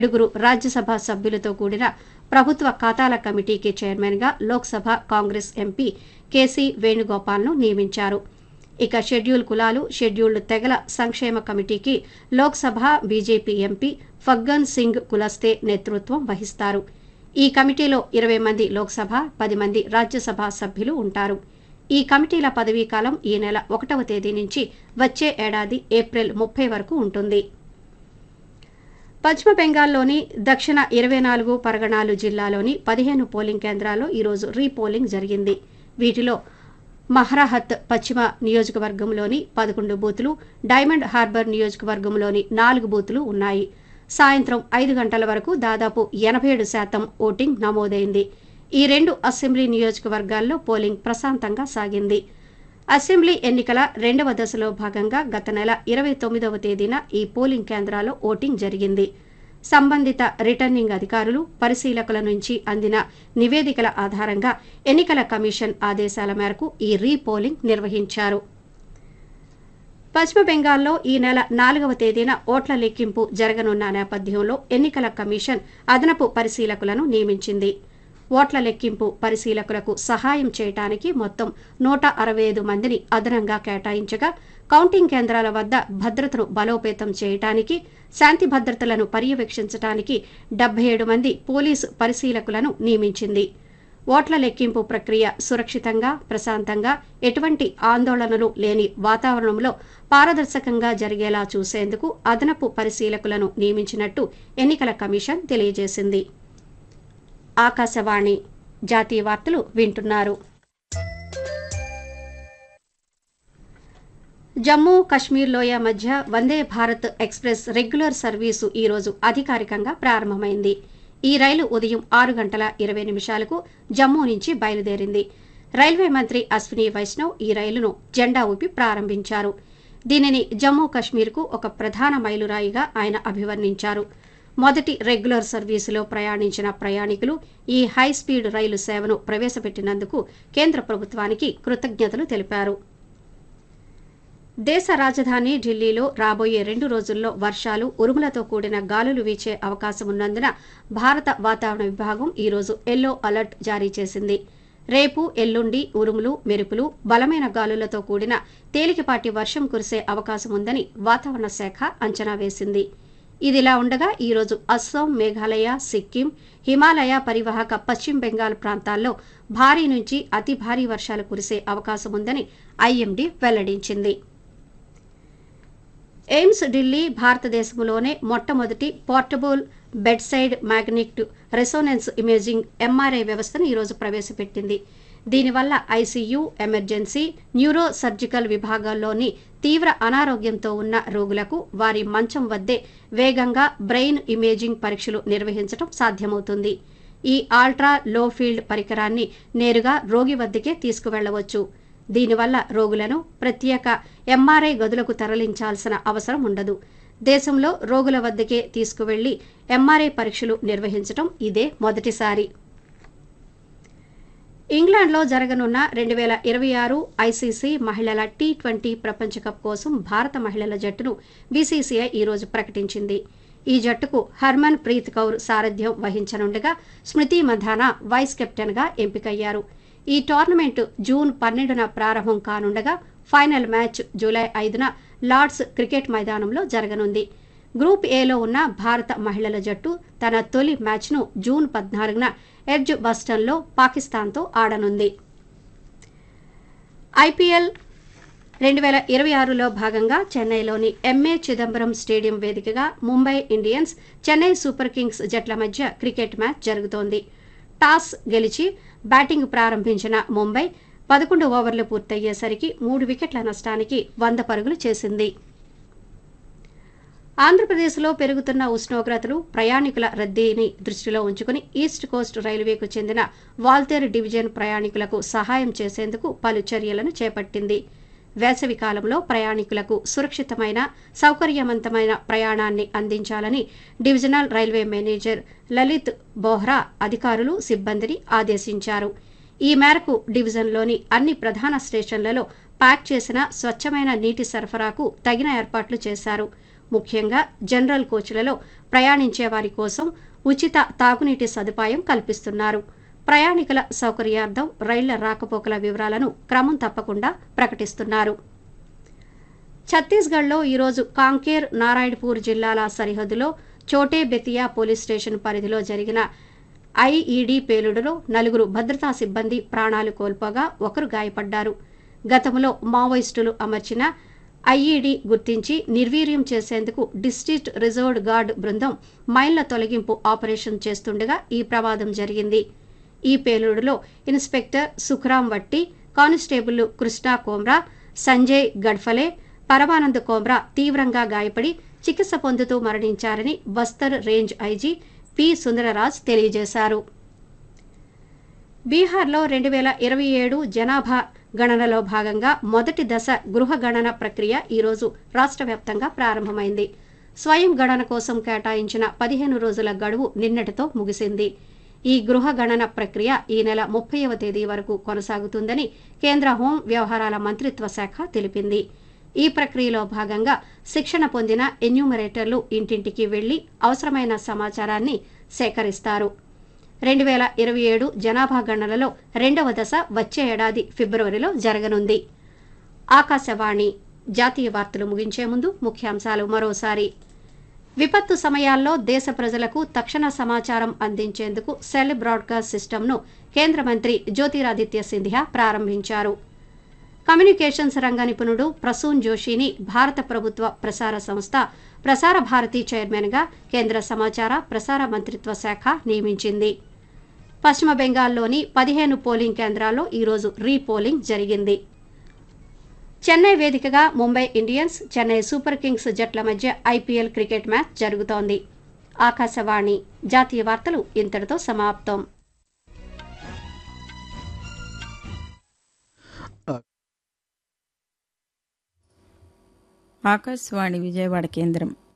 ఏడుగురు రాజ్యసభ సభ్యులతో కూడిన ప్రభుత్వ ఖాతాల కమిటీకి చైర్మన్గా లోక్సభ కాంగ్రెస్ ఎంపీ కేసీ వేణుగోపాల్ను నియమించారు ఇక షెడ్యూల్ కులాలు షెడ్యూల్డ్ తెగల సంక్షేమ కమిటీకి లోక్సభ బీజేపీ ఎంపీ ఫగ్గన్ సింగ్ కులస్తే నేతృత్వం వహిస్తారు ఈ కమిటీలో ఇరవై మంది లోక్సభ పది మంది రాజ్యసభ సభ్యులు ఉంటారు ఈ కమిటీల పదవీకాలం ఈ నెల ఒకటవ తేదీ నుంచి వచ్చే ఏడాది ఏప్రిల్ ముప్పై వరకు ఉంటుంది పశ్చిమ బెంగాల్లోని దక్షిణ ఇరవై నాలుగు పరగణాలు జిల్లాలోని పదిహేను పోలింగ్ కేంద్రాల్లో ఈరోజు రీపోలింగ్ జరిగింది వీటిలో మహ్రాహత్ పశ్చిమ నియోజకవర్గంలోని పదకొండు బూతులు డైమండ్ హార్బర్ నియోజకవర్గంలోని నాలుగు బూతులు ఉన్నాయి సాయంత్రం ఐదు గంటల వరకు దాదాపు ఎనభై ఏడు శాతం ఓటింగ్ నమోదైంది ఈ రెండు అసెంబ్లీ నియోజకవర్గాల్లో పోలింగ్ ప్రశాంతంగా సాగింది అసెంబ్లీ ఎన్నికల రెండవ దశలో భాగంగా గత నెల ఇరవై తొమ్మిదవ తేదీన ఈ పోలింగ్ కేంద్రాల్లో ఓటింగ్ జరిగింది సంబంధిత రిటర్నింగ్ అధికారులు పరిశీలకుల నుంచి అందిన నివేదికల ఆధారంగా ఎన్నికల కమిషన్ ఆదేశాల మేరకు ఈ రీపోలింగ్ నిర్వహించారు పశ్చిమ బెంగాల్లో ఈ నెల నాలుగవ తేదీన ఓట్ల లెక్కింపు జరగనున్న నేపథ్యంలో ఎన్నికల కమిషన్ అదనపు పరిశీలకులను నియమించింది ఓట్ల లెక్కింపు పరిశీలకులకు సహాయం చేయడానికి మొత్తం నూట అరవై ఐదు మందిని అదనంగా కేటాయించగా కౌంటింగ్ కేంద్రాల వద్ద భద్రతను బలోపేతం చేయడానికి శాంతి భద్రతలను పర్యవేక్షించడానికి డెబ్బై ఏడు మంది పోలీసు పరిశీలకులను నియమించింది ఓట్ల లెక్కింపు ప్రక్రియ సురక్షితంగా ప్రశాంతంగా ఎటువంటి ఆందోళనలు లేని వాతావరణంలో పారదర్శకంగా జరిగేలా చూసేందుకు అదనపు పరిశీలకులను నియమించినట్టు ఎన్నికల కమిషన్ తెలియజేసింది ఆకాశవాణి జాతీయ వార్తలు వింటున్నారు జమ్మూ కశ్మీర్ లోయ మధ్య Vande Bharat express regular service ఈ రోజు అధికారికంగా ప్రారంభమైంది ఈ రైలు ఉదయం ఆరు గంటల ఇరవై నిమిషాలకు జమ్మూ నుంచి బయలుదేరింది రైల్వే మంత్రి అశ్విని వైష్ణవ్ ఈ రైలును జెండా ఊపి ప్రారంభించారు దీనిని జమ్మూ కశ్మీర్కు ఒక ప్రధాన మైలురాయిగా ఆయన అభివర్ణించారు మొదటి రెగ్యులర్ సర్వీసులో ప్రయాణించిన ప్రయాణికులు ఈ హై స్పీడ్ రైలు సేవను ప్రవేశపెట్టినందుకు కేంద్ర ప్రభుత్వానికి కృతజ్ఞతలు తెలిపారు దేశ రాజధాని ఢిల్లీలో రాబోయే రెండు రోజుల్లో వర్షాలు ఉరుములతో కూడిన గాలులు వీచే అవకాశం ఉన్నందున భారత వాతావరణ విభాగం ఈరోజు ఎల్లో అలర్ట్ జారీ చేసింది రేపు ఎల్లుండి ఉరుములు మెరుపులు బలమైన గాలులతో కూడిన తేలికపాటి వర్షం కురిసే అవకాశం ఉందని వాతావరణ శాఖ అంచనా వేసింది ఇదిలా ఉండగా ఈరోజు అస్సాం మేఘాలయ సిక్కిం హిమాలయ పరివాహక పశ్చిమ బెంగాల్ ప్రాంతాల్లో భారీ నుంచి అతి భారీ వర్షాలు కురిసే అవకాశం ఉందని ఐఎండీ వెల్లడించింది ఎయిమ్స్ ఢిల్లీ భారతదేశంలోనే మొట్టమొదటి portable bedside magnet resonance imaging MRI వ్యవస్థను ఈరోజు ప్రవేశపెట్టింది దీనివల్ల ఐసీయూ ఎమర్జెన్సీ న్యూరో సర్జికల్ విభాగాల్లోని తీవ్ర అనారోగ్యంతో ఉన్న రోగులకు వారి మంచం వద్దే వేగంగా బ్రెయిన్ ఇమేజింగ్ పరీక్షలు నిర్వహించడం సాధ్యమవుతుంది ఈ ఆల్ట్రా లో ఫీల్డ్ పరికరాన్ని నేరుగా రోగి వద్దకే తీసుకువెళ్లవచ్చు దీనివల్ల రోగులను ప్రత్యేక ఎంఆర్ఐ గదులకు తరలించాల్సిన అవసరం ఉండదు దేశంలో రోగుల వద్దకే తీసుకువెళ్లి ఎంఆర్ఐ పరీక్షలు నిర్వహించడం ఇదే మొదటిసారి ఇంగ్లాండ్లో జరగనున్న రెండు వేల ఇరవై ఆరు ఐసీసీ మహిళల టీ ట్వంటీ ప్రపంచ కప్ కోసం భారత మహిళల జట్టును బీసీసీఐ ఈరోజు ప్రకటించింది ఈ జట్టుకు హర్మన్ ప్రీత్ కౌర్ సారథ్యం వహించనుండగా స్మృతి మంధానా వైస్ కెప్టెన్గా ఎంపికయ్యారు ఈ టోర్నమెంట్ జూన్ పన్నెండున ప్రారంభం కానుండగా ఫైనల్ మ్యాచ్ జూలై ఐదున లార్డ్స్ క్రికెట్ మైదానంలో జరగనుంది గ్రూప్ ఏలో ఉన్న భారత మహిళల జట్టు తన తొలి మ్యాచ్ను జూన్ పద్నాలుగున ఎడ్జ్ బస్టన్లో పాకిస్తాన్తో ఆడనుంది ఐపీఎల్ రెండు వేల ఇరవై ఆరులో భాగంగా చెన్నైలోని ఎంఏ చిదంబరం స్టేడియం వేదికగా Mumbai Indians Chennai Super Kings జట్ల మధ్య క్రికెట్ మ్యాచ్ జరుగుతోంది టాస్ గెలిచి బ్యాటింగ్ ప్రారంభించిన ముంబై పదకొండు ఓవర్లు పూర్తయ్యేసరికి మూడు వికెట్ల నష్టానికి వంద పరుగులు చేసింది ఆంధ్రప్రదేశ్లో పెరుగుతున్న ఉష్ణోగ్రతలు ప్రయాణికుల రద్దీని దృష్టిలో ఉంచుకుని ఈస్ట్ కోస్ట్ రైల్వేకు చెందిన వాల్తేరు డివిజన్ ప్రయాణికులకు సహాయం చేసేందుకు పలు చర్యలను చేపట్టింది వేసవి కాలంలో ప్రయాణికులకు సురక్షితమైన సౌకర్యవంతమైన ప్రయాణాన్ని అందించాలని divisional railway manager Lalit Bohra అధికారులు సిబ్బందిని ఆదేశించారు ఈ మేరకు డివిజన్లోని అన్ని ప్రధాన స్టేషన్లలో ప్యాక్ చేసిన స్వచ్ఛమైన నీటి సరఫరాకు తగిన ఏర్పాట్లు చేశారు ముఖ్యంగా జనరల్ కోచ్లలో ప్రయాణించే వారి కోసం ఉచిత తాగునీటి సదుపాయం కల్పిస్తున్నారు ప్రయాణికుల సౌకర్యార్థం రైళ్ల రాకపోకల వివరాలను క్రమం తప్పకుండా ప్రకటిస్తున్నారు ఛత్తీస్గఢ్లో ఈరోజు కాంకేర్ నారాయణపూర్ జిల్లాల సరిహద్దులో చోటే బెతియా పోలీస్ స్టేషన్ పరిధిలో జరిగిన ఐఈడీ పేలుడులో నలుగురు భద్రతా సిబ్బంది ప్రాణాలు కోల్పోగా ఒకరు గాయపడ్డారు గతంలో మావోయిస్టులు అమర్చిన ఐఈడీ గుర్తించి నిర్వీర్యం చేసేందుకు డిస్ట్రిక్ట్ రిజర్వ్డ్ గార్డ్ బృందం మైళ్ల తొలగింపు ఆపరేషన్ చేస్తుండగా ఈ ప్రమాదం జరిగింది ఈ పేలుడులో ఇన్స్పెక్టర్ సుఖరాం వట్టి కానిస్టేబుల్ కృష్ణా కోమ్రా సంజయ్ గడ్ఫలే పరమానంద్ కోమ్రా తీవ్రంగా గాయపడి చికిత్స పొందుతూ మరణించారని Bastar range IG P Sundarraj తెలియజేశారు బీహార్లో రెండు వేల ఇరవై ఏడు జనాభా గణనలో భాగంగా మొదటి దశ గృహ గణన ప్రక్రియ ఈరోజు రాష్ట్ర వ్యాప్తంగా ప్రారంభమైంది స్వయం గణన కోసం కేటాయించిన పదిహేను రోజుల గడువు నిన్నటితో ముగిసింది ఈ గృహ గణన ప్రక్రియ ఈ నెల ముప్పైవ తేదీ వరకు కొనసాగుతుందని కేంద్ర హోం వ్యవహారాల మంత్రిత్వ శాఖ తెలిపింది ఈ ప్రక్రియలో భాగంగా శిక్షణ పొందిన ఎన్యూమరేటర్లు ఇంటింటికి వెళ్లి అవసరమైన సమాచారాన్ని సేకరిస్తారు రెండు వేల ఇరవై ఏడు జనాభా గణనలో రెండవ దశ వచ్చే ఏడాది ఫిబ్రవరిలో జరగనుంది ఆకాశవాణి జాతీయ వార్తలు ముగించే ముందు ముఖ్యాంశాలు మరోసారి విపత్తు సమయాల్లో దేశ ప్రజలకు తక్షణ సమాచారం అందించేందుకు సెల్ బ్రాడ్కాస్ట్ సిస్టమ్ను కేంద్ర మంత్రి జ్యోతిరాదిత్య సింధియా ప్రారంభించారు కమ్యూనికేషన్స్ రంగ నిపుణుడు ప్రసూన్ జోషిని భారత ప్రభుత్వ ప్రసార సంస్థ ప్రసార భారతి చైర్మన్గా కేంద్ర సమాచార ప్రసార మంత్రిత్వ శాఖ నియమించింది పశ్చిమ బెంగాల్లోని పదిహేను పోలింగ్ కేంద్రాల్లో ఈరోజు రీపోలింగ్ జరిగింది చెన్నై వేదికగా Mumbai Indians Chennai Super Kings జట్ల మధ్య ఐపీఎల్ క్రికెట్ మ్యాచ్ జరుగుతోంది ఆకాశవాణి జాతీయ వార్తలు ఇంతటితో సమాప్తం ఆకాశవాణి విజయవాడ కేంద్రం